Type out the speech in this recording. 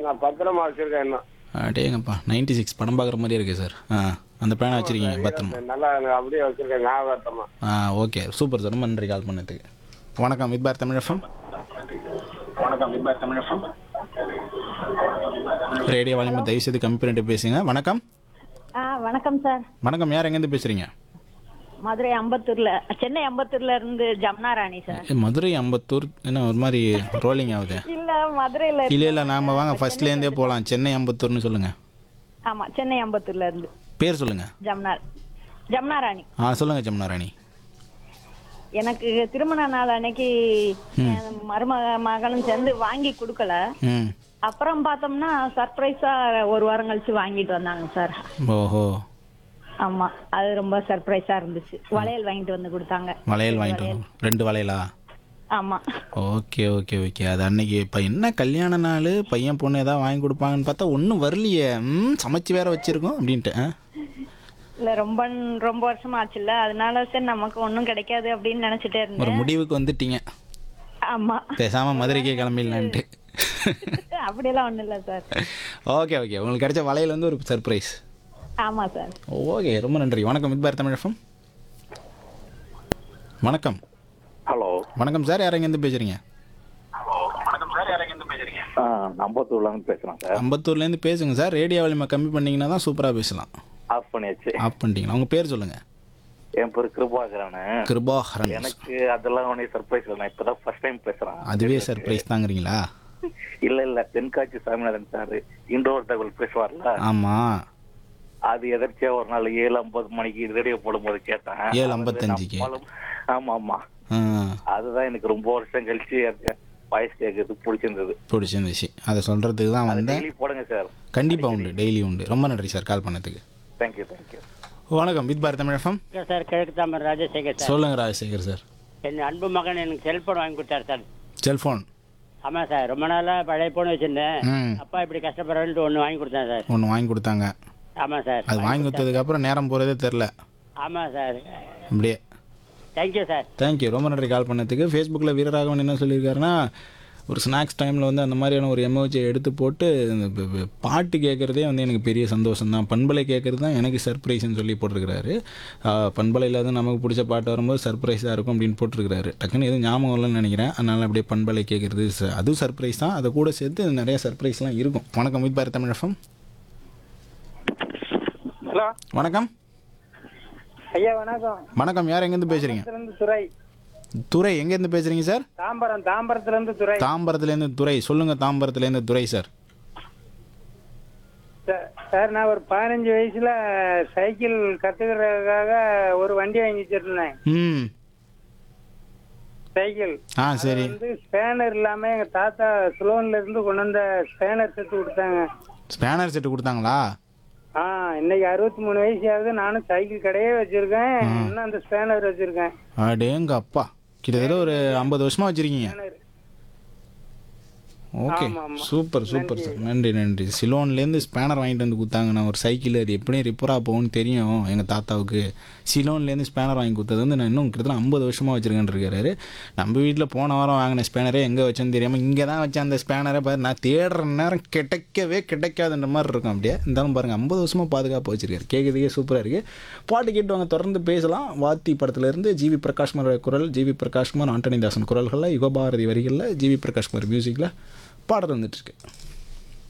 நான் பத்திரமா வச்சிருக்கேன் இன்னும் அடேங்கப்பா நைன்டி சிக்ஸ் படம் பார்க்குற மாதிரியே இருக்கு சார் ஆ அந்த பேனை வச்சுருக்கீங்க பத்திரமா நல்லா எனக்கு அப்படியே வச்சிருக்கேன் ஞாபகத்தமா ஆ ஓகே சூப்பர் சார் ரொம்ப நன்றி கால் பண்ணதுக்கு வணக்கம் வித் பார் தமிழ் எஃப்எம் வணக்கம் இப்ப தமிழ் ரேடியோ வால்யூம் தயவு செய்து கம்மி பண்ணிட்டு பேசுங்க வணக்கம் ஆ வணக்கம் சார் வணக்கம் யார் எங்கேருந்து பேசுகிறீங்க மதுரை அம்பத்தூர்ல சென்னை அம்பத்தூர்ல இருந்து ஜம்னா ராணி சார் மதுரை அம்பத்தூர் என்ன ஒரு மாதிரி ரோலிங் ஆகுது இல்ல மதுரையில இல்லை இல்லை நாம வாங்க ஃபர்ஸ்ட்லேருந்தே போகலாம் சென்னை அம்பத்தூர்னு சொல்லுங்கள் ஆமா சென்னை அம்பத்தூர்ல இருந்து பேர் சொல்லுங்கள் ஜம்னா ஜம்னா ராணி ஆ சொல்லுங்கள் ஜமுனா ராணி எனக்கு திருமண நாள் அன்னைக்கு என் மருமக மகனும் சேர்ந்து வாங்கி கொடுக்கல ம் அப்புறம் பார்த்தோம்னா சர்ப்ரைஸா ஒரு வாரம் கழிச்சு வாங்கிட்டு வந்தாங்க சார் ஓஹோ ஆமா அது ரொம்ப சர்ப்ரைஸா இருந்துச்சு வளையல் வாங்கிட்டு வந்து கொடுத்தாங்க வளையல் வாங்கிட்டு வந்தோம் ரெண்டு வளையலா ஆமா ஓகே ஓகே ஓகே அது அன்னைக்கு இப்போ என்ன கல்யாண நாள் பையன் பொண்ணு ஏதாவது வாங்கி கொடுப்பாங்கன்னு பார்த்தா ஒன்றும் வரலையே ம் சமைச்சு வேற வச்சிருக்கோம் அப்படின்ட்டு ஆ? இல்ல ரொம்ப ரொம்ப வருஷமா ஆச்சுல்ல அதனால சரி நமக்கு ஒண்ணும் கிடைக்காது அப்படின்னு நினைச்சிட்டே ஒரு இருந்தேன் முடிவுக்கு வந்துட்டீங்க ஆமா பேசாமல் மதுரைக்கே கிளம்பிடலான்ட்டு அப்படியெல்லாம் ஒண்ணும் இல்ல சார் ஓகே ஓகே உங்களுக்கு கிடைச்ச வளையல் வந்து ஒரு சர்ப்ரைஸ் ஆமா சார் ஓகே ரொம்ப நன்றி வணக்கம் வித் பார் தமிழகம் வணக்கம் ஹலோ வணக்கம் சார் யார் எங்கேருந்து பேசுகிறீங்க ஆ நம்பத்தூர்லேருந்து பேசுகிறேன் சார் அம்பத்தூர்லேருந்து பேசுங்க சார் ரேடியோ வலிமை கம்மி பண்ணிங்கன்னா தான் சூப்பராக பேசலாம் ஆஃப் பண்ணியாச்சு ஆஃப் பண்ணிட்டீங்களா உங்கள் பேர் சொல்லுங்கள் என் பேர் கிருபாகரனு கிருபாஹரன் எனக்கு அதெல்லாம் ஒன்றும் சர்ப்ரைஸ் இல்லை நான் இப்பதான் ஃபர்ஸ்ட் டைம் பேசுறேன் அதுவே சர்ப்ரைஸ் தாங்கிறீங்களா இல்ல இல்ல தென்காட்சி சாமிநாதன் சார் இண்டோர் தகவல் பேசுவார்ல ஆமாம் அது எதர்ச்சியா ஒரு நாள் ஏழு ஐம்பது மணிக்கு ரேடியோ போடும்போது கேட்டேன் ஏழு ஐம்பத்தஞ்சுக்கு. நம்மளும் ஆமா ஆமா ஆ அதுதான் எனக்கு ரொம்ப வருஷம் கழிச்சு வாய்ஸ் கேட்கறது பிடிச்சிருந்தது பிடிச்சிருந்துச்சு அதை சொல்கிறதுக்கு தான் அது வந்தேன் டெய்லி போடுங்க சார் கண்டிப்பாக உண்டு டெய்லி உண்டு ரொம்ப நன்றி சார் கால் பண்ணதுக்கு தேங்க்யூ தேங்க்யூ வணக்கம் வித் பாரத் தமிழகம் சார் கிழக்கு தாமரை ராஜசேகர் சார் சொல்லுங்க ராஜசேகர் சார் என் அன்பு மகன் எனக்கு செல்போன் வாங்கி கொடுத்தாரு சார் செல்ஃபோன் ஆமாம் சார் ரொம்ப நாளாக பழைய ஃபோன் வச்சுருந்தேன் ம் அப்பா இப்படி கஷ்டப்படுறேன்ட்டு ஒன்று வாங்கி கொடுத்தேன் சார் ஒன்று வாங்கி கொடுத்தாங்க ஆமாம் சார் அது வாங்கி கொடுத்ததுக்கப்புறம் நேரம் போகிறதே தெரில ஆமாம் சார் அப்படியே தேங்க்யூ சார் தேங்க்யூ ரொம்ப நன்றி கால் பண்ணதுக்கு ஃபேஸ்புக்கில் வீரராகவன் என்ன சொல்லியிருக்காருன்னா ஒரு ஸ்நாக்ஸ் டைமில் வந்து அந்த மாதிரியான ஒரு எமோஜியை எடுத்து போட்டு இந்த ப- ப- பாட்டு கேட்குறதே வந்து எனக்கு பெரிய சந்தோஷம் தான் பண்பலை கேட்குறது தான் எனக்கு சர்ப்ரைஸ்னு சொல்லி போட்டிருக்கிறாரு ஆஹ், பண்பலையில் வந்து நமக்கு பிடிச்ச பாட்டு வரும்போது சர்ப்ரைஸாக இருக்கும் அப்படின்னு போட்டிருக்கிறாரு டக்குன்னு எதுவும் ஞாபகம் இல்லைன்னு நினைக்கிறேன் அதனால் அப்படியே பண்பலை கேட்குறது ச- அதுவும் சர்ப்ரைஸ் தான் அதை கூட சேர்த்து நிறைய சர்ப்ரைஸ்லாம் இருக்கும் வணக்கம் வித் பாரத் தமிழகம் ஹலோ வணக்கம் ஐயா வணக்கம் வணக்கம் யார் எங்கேருந்து பேசுகிறீங்க இருந்து துறை துரை எங்கேருந்து பேசுகிறீங்க சார் தாம்பரம் தாம்பரத்துல இருந்து துறை தாம்பரத்துலேருந்து துரை சொல்லுங்கள் தாம்பரத்துலேருந்து துரை சார் சார், சார் நான் ஒரு பதினஞ்சு வயசுல சைக்கிள் கத்துக்கிறதுக்காக ஒரு வண்டி வாங்கி வச்சிருந்தேன் ம் சைக்கிள் ஆ சரி வந்து ஸ்பேனர் இல்லாம எங்க தாத்தா ஸ்லோன்ல இருந்து கொண்டு வந்த ஸ்பேனர் செத்து கொடுத்தாங்க ஸ்பேனர் செட்டு கொடுத்தாங்களா ஆ இன்னைக்கு அறுபத்தி மூணு வயசு ஆகுது நானும் சைக்கிள் கடையே வச்சிருக்கேன் இன்னும் அந்த ஸ்பேனர் வச்சிருக்கேன் அடேங்க அப்பா கிட்டத்தட்ட ஒரு ஐம்பது வருஷமா வச்சிருக்கீங்க ஸ்பேனர் ஓகே ஆமா, ஆமா. சூப்பர் சூப்பர் சார் நன்றி நன்றி சிலோன்லேருந்து ஸ்பேனர் வாங்கிட்டு வந்து கொடுத்தாங்க நான் ஒரு சைக்கிள் அது எப்படியும் ரிப்பராக போகும்னு தெரியும் எங்கள் தாத்தாவுக்கு சிலோன்லேருந்து ஸ்பேனர் வாங்கி கொடுத்தது வந்து நான் இன்னும் கிட்டத்தட்ட ஐம்பது வருஷமாக வச்சுருக்கேன் இருக்காரு நம்ம வீட்டில் போன வாரம் வாங்கின ஸ்பேனரே எங்கே வச்சேன்னு தெரியாமல் இங்கே தான் வச்சேன் அந்த ஸ்பேனரை பாரு நான் தேடுற நேரம் கிடைக்கவே கிடைக்காதுன்ற மாதிரி இருக்கும் அப்படியே இருந்தாலும் பாருங்கள் ஐம்பது வருஷமாக பாதுகாப்பாக வச்சிருக்காரு கேட்குறதுக்கே சூப்பராக இருக்குது பாட்டு கேட்டு வாங்க தொடர்ந்து பேசலாம் வாத்தி படத்துலேருந்து ஜிவி பிரகாஷ்குமாரோட குரல் ஜிவி பிரகாஷ்குமார் ஆண்டனி தாசன் குரல்களில் யுகபாரதி வரிகளில் ஜிவி பிரகாஷ்குமார் மியூசிக்கில் பாடல் வந்துட்டுருக்கு